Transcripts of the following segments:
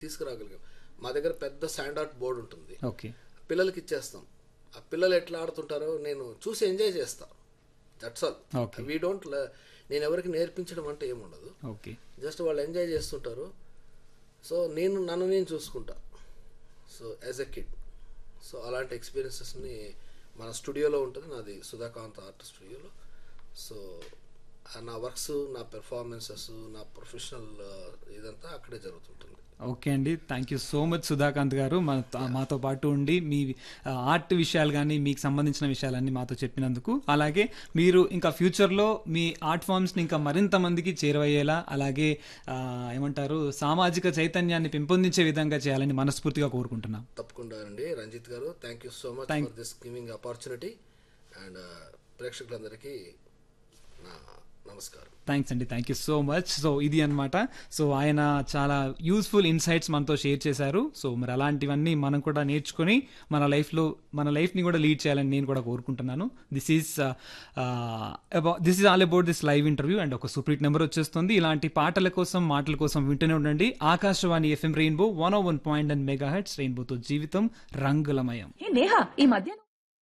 తీసుకురాగలిగాం మా దగ్గర పెద్ద శాండ్ ఆర్ట్ బోర్డు ఉంటుంది ఓకే పిల్లలకి ఇచ్చేస్తాం ఆ పిల్లలు ఎట్లా ఆడుతుంటారో నేను చూసి ఎంజాయ్ చేస్తా that's all Okay. We don't నేను ఎవరికి నేర్పించడం అంటే ఏముండదు ఓకే జస్ట్ వాళ్ళు ఎంజాయ్ చేస్తుంటారు సో నేను నన్ను నేను చూసుకుంటా so as a kid so అలాంటి ఎక్స్పీరియన్సెస్ని మన స్టూడియోలో ఉంటుంది నాది సుధాకాంత్ ఆర్ట్ స్టూడియోలో సో ఆ నా వర్క్స్ నా పెర్ఫార్మెన్సెస్ నా ప్రొఫెషనల్ ఇదంతా అక్కడే జరుగుతుంటుంది ఓకే అండి thank you so much Sudhakanth గారు మా మాతో పాటు ఉండి మీ ఆ, ఆర్ట్ విషయాలు కానీ మీకు సంబంధించిన విషయాలన్నీ మాతో చెప్పినందుకు అలాగే మీరు ఇంకా ఫ్యూచర్లో మీ ఆర్ట్ ఫామ్స్ని ఇంకా మరింత మందికి చేరువయ్యేలా అలాగే ఆ, ఏమంటారు సామాజిక చైతన్యాన్ని పెంపొందించే విధంగా చేయాలని మనస్ఫూర్తిగా కోరుకుంటున్నాం తప్పకుండా అండి రంజిత్ గారు thank you so much Thank- for this giving opportunity and ప్రేక్షకులందరికీ నా నమస్కారం థ్యాంక్స్ అండి thank you so much so ఇది అన్నమాట సో ఆయన చాలా యూస్ఫుల్ ఇన్సైట్స్ మనతో షేర్ చేశారు సో మరి అలాంటివన్నీ మనం కూడా నేర్చుకొని మన లైఫ్లో మన లైఫ్ని కూడా లీడ్ చేయాలని నేను కూడా కోరుకుంటున్నాను this is this is all about this live interview and ఒక సూపర్ నెంబర్ వచ్చేస్తుంది ఇలాంటి పాటల కోసం మాటల కోసం వింటూనే ఉండండి Akashvani FM rainbow one O one point and mega heads రెయిన్బోతో జీవితం రంగులమయం ఏ నేహా ఈ మధ్య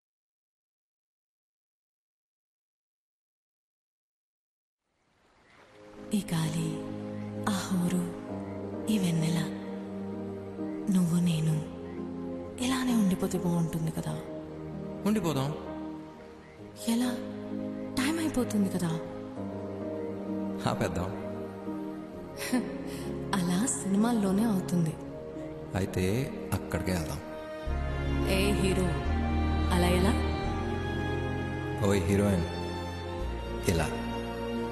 ఈ గాలి ఆ హోరు ఈ వెన్నెల నువ్వు నేను ఇలానే ఉండిపోతే బాగుంటుంది కదా ఉండిపోదాం ఎలా టైం అయిపోతుంది కదా ఆపేద్దాం అలా సినిమాల్లోనే అవుతుంది అయితే అక్కడికే వెళ్దాం ఏ హీరో అలా ఎలా ఓ హీరోయిన్ ఇలా